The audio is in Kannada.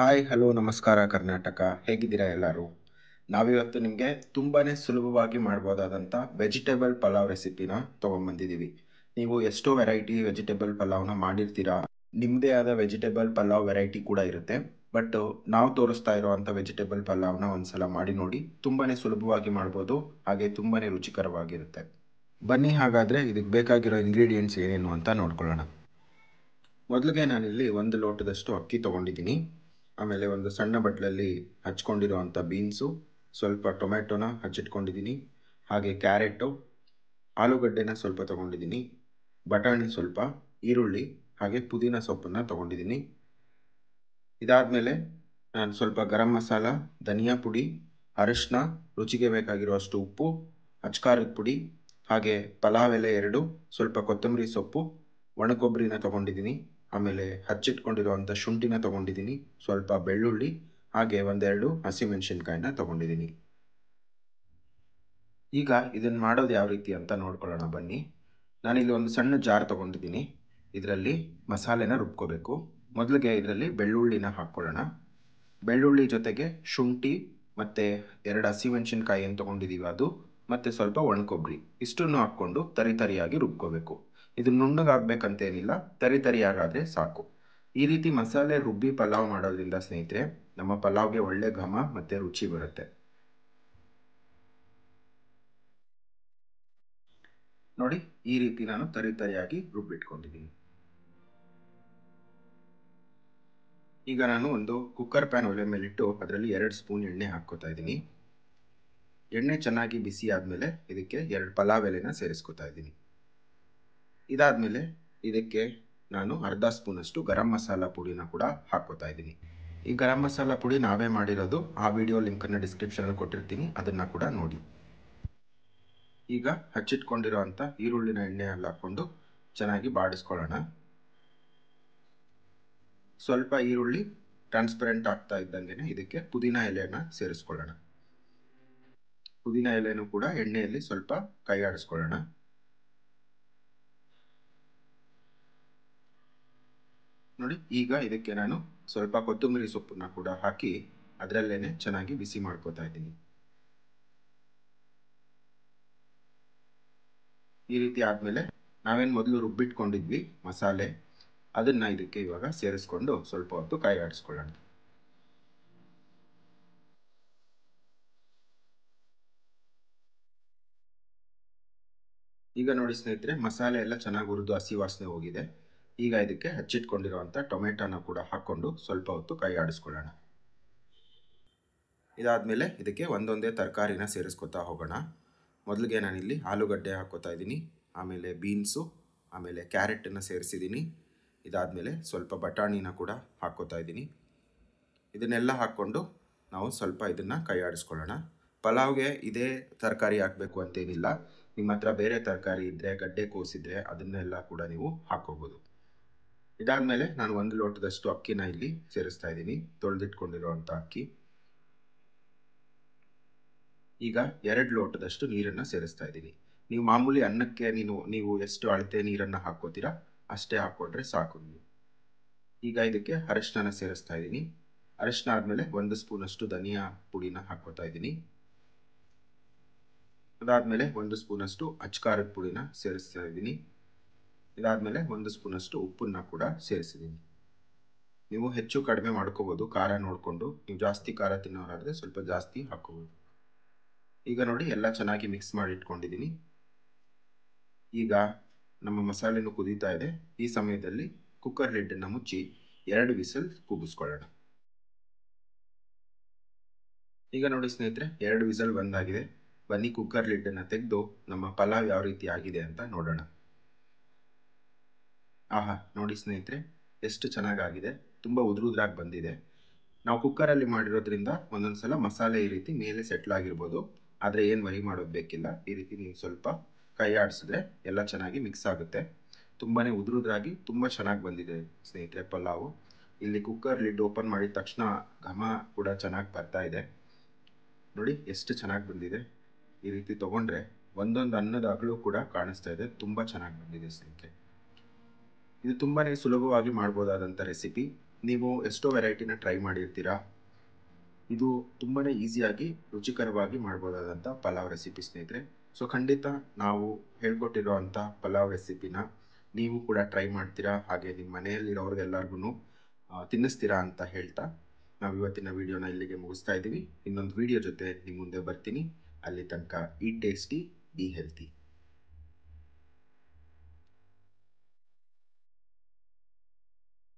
ಹಾಯ್ ಹಲೋ ನಮಸ್ಕಾರ ಕರ್ನಾಟಕ ಹೇಗಿದ್ದೀರಾ ಎಲ್ಲರೂ ನಾವಿವತ್ತು ನಿಮಗೆ ತುಂಬಾ ಸುಲಭವಾಗಿ ಮಾಡ್ಬೋದಾದಂಥ ವೆಜಿಟೇಬಲ್ ಪಲಾವ್ ರೆಸಿಪಿನ ತೊಗೊಂಬಂದಿದ್ದೀವಿ ನೀವು ಎಷ್ಟೋ ವೆರೈಟಿ ವೆಜಿಟೇಬಲ್ ಪಲಾವ್ನ ಮಾಡಿರ್ತೀರಾ ನಿಮ್ಮದೇ ಆದ ವೆಜಿಟೇಬಲ್ ಪಲಾವ್ ವೆರೈಟಿ ಕೂಡ ಇರುತ್ತೆ ಬಟ್ ನಾವು ತೋರಿಸ್ತಾ ಇರೋವಂಥ ವೆಜಿಟೇಬಲ್ ಪಲಾವ್ನ ಒಂದ್ಸಲ ಮಾಡಿ ನೋಡಿ ತುಂಬಾ ಸುಲಭವಾಗಿ ಮಾಡ್ಬೋದು ಹಾಗೆ ತುಂಬಾ ರುಚಿಕರವಾಗಿರುತ್ತೆ ಬನ್ನಿ ಹಾಗಾದರೆ ಇದಕ್ಕೆ ಬೇಕಾಗಿರೋ ಇಂಗ್ರೀಡಿಯೆಂಟ್ಸ್ ಏನೇನು ಅಂತ ನೋಡ್ಕೊಳ್ಳೋಣ ಮೊದಲಿಗೆ ನಾನಿಲ್ಲಿ ಒಂದು ಲೋಟದಷ್ಟು ಅಕ್ಕಿ ತೊಗೊಂಡಿದ್ದೀನಿ ಆಮೇಲೆ ಒಂದು ಸಣ್ಣ ಬಟ್ಲಲ್ಲಿ ಹಚ್ಕೊಂಡಿರೋವಂಥ ಬೀನ್ಸು ಸ್ವಲ್ಪ ಟೊಮೆಟೊನ ಹಚ್ಚಿಟ್ಕೊಂಡಿದ್ದೀನಿ ಹಾಗೆ ಕ್ಯಾರೆಟು ಆಲೂಗಡ್ಡೆನ ಸ್ವಲ್ಪ ತೊಗೊಂಡಿದ್ದೀನಿ ಬಟಾಣಿ ಸ್ವಲ್ಪ ಈರುಳ್ಳಿ ಹಾಗೆ ಪುದೀನ ಸೊಪ್ಪನ್ನು ತೊಗೊಂಡಿದ್ದೀನಿ ಇದಾದಮೇಲೆ ನಾನು ಸ್ವಲ್ಪ ಗರಂ ಮಸಾಲ ಧನಿಯಾ ಪುಡಿ ಅರಿಶಿನ ರುಚಿಗೆ ಬೇಕಾಗಿರುವಷ್ಟು ಉಪ್ಪು ಅಚ್ಕಾರದ ಪುಡಿ ಹಾಗೆ ಪಲಾವ್ ಎಲೆ ಎರಡು ಸ್ವಲ್ಪ ಕೊತ್ತಂಬರಿ ಸೊಪ್ಪು ಒಣಕೊಬ್ಬರಿನ ತೊಗೊಂಡಿದ್ದೀನಿ ಆಮೇಲೆ ಹಚ್ಚಿಟ್ಕೊಂಡಿರುವಂಥ ಶುಂಠಿನ ತೊಗೊಂಡಿದ್ದೀನಿ ಸ್ವಲ್ಪ ಬೆಳ್ಳುಳ್ಳಿ ಹಾಗೆ ಒಂದೆರಡು ಹಸಿಮೆಣಸಿನ್ಕಾಯಿನ ತೊಗೊಂಡಿದ್ದೀನಿ ಈಗ ಇದನ್ನು ಮಾಡೋದು ಯಾವ ರೀತಿ ಅಂತ ನೋಡ್ಕೊಳ್ಳೋಣ ಬನ್ನಿ ನಾನಿಲ್ಲಿ ಒಂದು ಸಣ್ಣ ಜಾರ್ ತೊಗೊಂಡಿದ್ದೀನಿ ಇದರಲ್ಲಿ ಮಸಾಲೆನ ರುಬ್ಕೋಬೇಕು ಮೊದಲಿಗೆ ಇದರಲ್ಲಿ ಬೆಳ್ಳುಳ್ಳಿನ ಹಾಕ್ಕೊಳ್ಳೋಣ ಬೆಳ್ಳುಳ್ಳಿ ಜೊತೆಗೆ ಶುಂಠಿ ಮತ್ತು ಎರಡು ಹಸಿಮೆಣಸಿನ್ಕಾಯಿ ಏನು ತೊಗೊಂಡಿದ್ದೀವಿ ಅದು ಮತ್ತು ಸ್ವಲ್ಪ ಒಣಕೊಬ್ಬರಿ ಇಷ್ಟನ್ನು ಹಾಕ್ಕೊಂಡು ತರಿ ತರಿಯಾಗಿ ರುಬ್ಕೋಬೇಕು ಇದು ನುಣ್ಣಗಾಗಬೇಕಂತೇನಿಲ್ಲ ತರಿ ತರಿಯಾಗಾದರೆ ಸಾಕು ಈ ರೀತಿ ಮಸಾಲೆ ರುಬ್ಬಿ ಪಲಾವ್ ಮಾಡೋದ್ರಿಂದ ಸ್ನೇಹಿತರೆ ನಮ್ಮ ಪಲಾವ್ಗೆ ಒಳ್ಳೆ ಘಮ ಮತ್ತು ರುಚಿ ಬರುತ್ತೆ ನೋಡಿ ಈ ರೀತಿ ನಾನು ತರಿ ತರಿಯಾಗಿ ರುಬ್ಬಿಟ್ಕೊಂಡಿದ್ದೀನಿ ಈಗ ನಾನು ಒಂದು ಕುಕ್ಕರ್ ಪ್ಯಾನ್ ಒಲೆ ಮೇಲಿಟ್ಟು ಅದರಲ್ಲಿ ಎರಡು ಸ್ಪೂನ್ ಎಣ್ಣೆ ಹಾಕ್ಕೋತಾ ಇದ್ದೀನಿ ಎಣ್ಣೆ ಚೆನ್ನಾಗಿ ಬಿಸಿ ಆದಮೇಲೆ ಇದಕ್ಕೆ ಎರಡು ಪಲಾವ್ ಎಲೆನ ಸೇರಿಸ್ಕೊತಾ ಇದ್ದೀನಿ ಇದಾದಮೇಲೆ ಇದಕ್ಕೆ ನಾನು ಅರ್ಧ ಸ್ಪೂನಷ್ಟು ಗರಂ ಮಸಾಲ ಪುಡಿನ ಕೂಡ ಹಾಕ್ಕೋತಾ ಇದ್ದೀನಿ ಈ ಗರಂ ಮಸಾಲ ಪುಡಿ ನಾವೇ ಮಾಡಿರೋದು ಆ ವಿಡಿಯೋ ಲಿಂಕನ್ನು ಡಿಸ್ಕ್ರಿಪ್ಷನಲ್ಲಿ ಕೊಟ್ಟಿರ್ತೀನಿ ಅದನ್ನು ಕೂಡ ನೋಡಿ ಈಗ ಹಚ್ಚಿಟ್ಕೊಂಡಿರೋವಂಥ ಈರುಳ್ಳಿನ ಎಣ್ಣೆಯಲ್ಲಿ ಹಾಕ್ಕೊಂಡು ಚೆನ್ನಾಗಿ ಬಾಡಿಸ್ಕೊಳ್ಳೋಣ ಸ್ವಲ್ಪ ಈರುಳ್ಳಿ ಟ್ರಾನ್ಸ್ಪರೆಂಟ್ ಆಗ್ತಾ ಇದ್ದಂಗೆ ಇದಕ್ಕೆ ಪುದೀನ ಎಲೆಯನ್ನು ಸೇರಿಸ್ಕೊಳ್ಳೋಣ ಪುದೀನ ಎಲೆನೂ ಕೂಡ ಎಣ್ಣೆಯಲ್ಲಿ ಸ್ವಲ್ಪ ಕೈ ಆಡಿಸ್ಕೊಳ್ಳೋಣ ನೋಡಿ ಈಗ ಇದಕ್ಕೆ ನಾನು ಸ್ವಲ್ಪ ಕೊತ್ತಂಬರಿ ಸೊಪ್ಪನ್ನ ಕೂಡ ಹಾಕಿ ಅದರಲ್ಲೇನೆ ಚೆನ್ನಾಗಿ ಬಿಸಿ ಮಾಡ್ಕೋತಾ ಇದ್ದೀನಿ ಈ ರೀತಿ ಆದಮೇಲೆ ನಾವೇನು ಮೊದಲು ರುಬ್ಬಿಟ್ಕೊಂಡಿದ್ವಿ ಮಸಾಲೆ ಅದನ್ನ ಇದಕ್ಕೆ ಇವಾಗ ಸೇರಿಸ್ಕೊಂಡು ಸ್ವಲ್ಪ ಹೊತ್ತು ಕೈ ಆಡಿಸ್ಕೊಳ್ಳೋಣ ಈಗ ನೋಡಿ ಸ್ನೇಹಿತರೆ ಮಸಾಲೆ ಎಲ್ಲ ಚೆನ್ನಾಗಿ ಹುರಿದು ಹಸಿ ವಾಸನೆ ಹೋಗಿದೆ ಈಗ ಇದಕ್ಕೆ ಹಚ್ಚಿಟ್ಕೊಂಡಿರುವಂಥ ಟೊಮೆಟೊನ ಕೂಡ ಹಾಕ್ಕೊಂಡು ಸ್ವಲ್ಪ ಹೊತ್ತು ಕೈ ಆಡಿಸ್ಕೊಳ್ಳೋಣ ಇದಾದಮೇಲೆ ಇದಕ್ಕೆ ಒಂದೊಂದೇ ತರಕಾರಿನ ಸೇರಿಸ್ಕೊತಾ ಹೋಗೋಣ ಮೊದಲಿಗೆ ನಾನಿಲ್ಲಿ ಆಲೂಗಡ್ಡೆ ಹಾಕ್ಕೋತಾ ಇದ್ದೀನಿ ಆಮೇಲೆ ಬೀನ್ಸು ಆಮೇಲೆ ಕ್ಯಾರೆಟನ್ನು ಸೇರಿಸಿದ್ದೀನಿ ಇದಾದಮೇಲೆ ಸ್ವಲ್ಪ ಬಟಾಣಿನ ಕೂಡ ಹಾಕ್ಕೋತಾ ಇದ್ದೀನಿ ಇದನ್ನೆಲ್ಲ ಹಾಕ್ಕೊಂಡು ನಾವು ಸ್ವಲ್ಪ ಇದನ್ನು ಕೈ ಆಡಿಸ್ಕೊಳ್ಳೋಣ ಪಲಾವ್ಗೆ ಇದೇ ತರಕಾರಿ ಹಾಕಬೇಕು ಅಂತೇನಿಲ್ಲ ನಿಮ್ಮ ಹತ್ರ ಬೇರೆ ತರಕಾರಿ ಇದ್ದರೆ ಗಡ್ಡೆ ಕೋಸಿದ್ರೆ ಅದನ್ನೆಲ್ಲ ಕೂಡ ನೀವು ಹಾಕೋಬೋದು ಇದಾದಮೇಲೆ ನಾನು ಒಂದು ಲೋಟದಷ್ಟು ಅಕ್ಕಿನ ಇಲ್ಲಿ ಸೇರಿಸ್ತಾ ಇದ್ದೀನಿ ತೊಳೆದಿಟ್ಕೊಂಡಿರೋವಂಥ ಅಕ್ಕಿ ಈಗ ಎರಡು ಲೋಟದಷ್ಟು ನೀರನ್ನು ಸೇರಿಸ್ತಾ ಇದ್ದೀನಿ ನೀವು ಮಾಮೂಲಿ ಅನ್ನಕ್ಕೆ ನೀನು ನೀವು ಎಷ್ಟು ಅಳತೆ ನೀರನ್ನು ಹಾಕೋತೀರಾ ಅಷ್ಟೇ ಹಾಕ್ಕೊಂಡ್ರೆ ಸಾಕು ನೀವು ಈಗ ಇದಕ್ಕೆ ಅರಿಶಿನ ಸೇರಿಸ್ತಾ ಇದ್ದೀನಿ ಅರಿಶಿನ ಆದಮೇಲೆ ಒಂದು ಸ್ಪೂನಷ್ಟು ಧನಿಯಾ ಪುಡಿನ ಹಾಕ್ಕೋತಾ ಇದ್ದೀನಿ ಅದಾದಮೇಲೆ ಒಂದು ಸ್ಪೂನಷ್ಟು ಅಚ್ಕಾರದ ಪುಡಿನ ಸೇರಿಸ್ತಾ ಇದ್ದೀನಿ ಇದಾದಮೇಲೆ ಒಂದು ಸ್ಪೂನಷ್ಟು ಉಪ್ಪನ್ನ ಕೂಡ ಸೇರಿಸಿದ್ದೀನಿ ನೀವು ಹೆಚ್ಚು ಕಡಿಮೆ ಮಾಡ್ಕೋಬೋದು ಖಾರ ನೋಡಿಕೊಂಡು ನೀವು ಜಾಸ್ತಿ ಖಾರ ತಿನ್ನೋರಾದರೆ ಸ್ವಲ್ಪ ಜಾಸ್ತಿ ಹಾಕ್ಕೋಬೋದು ಈಗ ನೋಡಿ ಎಲ್ಲ ಚೆನ್ನಾಗಿ ಮಿಕ್ಸ್ ಮಾಡಿ ಇಟ್ಕೊಂಡಿದ್ದೀನಿ ಈಗ ನಮ್ಮ ಮಸಾಲೆನೂ ಕುದೀತಾ ಇದೆ ಈ ಸಮಯದಲ್ಲಿ ಕುಕ್ಕರ್ ಲಿಡ್ಡನ್ನು ಮುಚ್ಚಿ ಎರಡು ವಿಸಲ್ ಕೂಗಿಸ್ಕೊಳ್ಳೋಣ ಈಗ ನೋಡಿ ಸ್ನೇಹಿತರೆ ಎರಡು ವಿಸಲ್ ಬಂದಾಗಿದೆ ಬನ್ನಿ ಕುಕ್ಕರ್ ಲಿಡ್ಡನ್ನು ತೆಗೆದು ನಮ್ಮ ಪಲಾವ್ ಯಾವ ರೀತಿ ಆಗಿದೆ ಅಂತ ನೋಡೋಣ ಆಹಾ ನೋಡಿ ಸ್ನೇಹಿತರೆ ಎಷ್ಟು ಚೆನ್ನಾಗಾಗಿದೆ ತುಂಬ ಉದುರುದ್ರಾಗಿ ಬಂದಿದೆ ನಾವು ಕುಕ್ಕರಲ್ಲಿ ಮಾಡಿರೋದ್ರಿಂದ ಒಂದೊಂದ್ಸಲ ಮಸಾಲೆ ಈ ರೀತಿ ಮೇಲೆ ಸೆಟ್ಲ್ ಆಗಿರ್ಬೋದು ಆದರೆ ಏನು ವರಿ ಮಾಡೋದು ಬೇಕಿಲ್ಲ ಈ ರೀತಿ ನೀವು ಸ್ವಲ್ಪ ಕೈ ಆಡಿಸಿದ್ರೆ ಎಲ್ಲ ಚೆನ್ನಾಗಿ ಮಿಕ್ಸ್ ಆಗುತ್ತೆ ತುಂಬಾ ಉದುರುದ್ರಾಗಿ ತುಂಬ ಚೆನ್ನಾಗಿ ಬಂದಿದೆ ಸ್ನೇಹಿತರೆ ಪಲಾವು ಇಲ್ಲಿ ಕುಕ್ಕರ್ ಲಿಡ್ ಓಪನ್ ಮಾಡಿದ ತಕ್ಷಣ ಘಮ ಕೂಡ ಚೆನ್ನಾಗಿ ಬರ್ತಾ ಇದೆ ನೋಡಿ ಎಷ್ಟು ಚೆನ್ನಾಗಿ ಬಂದಿದೆ ಈ ರೀತಿ ತೊಗೊಂಡ್ರೆ ಒಂದೊಂದು ಅನ್ನದ ಅಗಲು ಕೂಡ ಕಾಣಿಸ್ತಾ ಇದೆ ತುಂಬ ಚೆನ್ನಾಗಿ ಬಂದಿದೆ ಸ್ನೇಹಿತರೆ ಇದು ತುಂಬಾ ಸುಲಭವಾಗಿ ಮಾಡ್ಬೋದಾದಂಥ ರೆಸಿಪಿ ನೀವು ಎಷ್ಟೋ ವೆರೈಟಿನ ಟ್ರೈ ಮಾಡಿರ್ತೀರಾ ಇದು ತುಂಬಾ ಈಸಿಯಾಗಿ ರುಚಿಕರವಾಗಿ ಮಾಡ್ಬೋದಾದಂಥ ಪಲಾವ್ ರೆಸಿಪಿ ಸ್ನೇಹಿತರೆ ಸೊ ಖಂಡಿತ ನಾವು ಹೇಳ್ಕೊಟ್ಟಿರೋವಂಥ ಪಲಾವ್ ರೆಸಿಪಿನ ನೀವು ಕೂಡ ಟ್ರೈ ಮಾಡ್ತೀರಾ ಹಾಗೆ ನಿಮ್ಮ ಮನೆಯಲ್ಲಿರೋರಿಗೆಲ್ಲರಿಗೂ ತಿನ್ನಿಸ್ತೀರಾ ಅಂತ ಹೇಳ್ತಾ ನಾವು ಇವತ್ತಿನ ವಿಡಿಯೋನ ಇಲ್ಲಿಗೆ ಮುಗಿಸ್ತಾ ಇದ್ದೀವಿ ಇನ್ನೊಂದು ವಿಡಿಯೋ ಜೊತೆ ನಿಮ್ಮ ಮುಂದೆ ಬರ್ತೀನಿ ಅಲ್ಲಿ ತನಕ ಈ ಟೇಸ್ಟಿ ಬಿ ಹೆಲ್ತಿ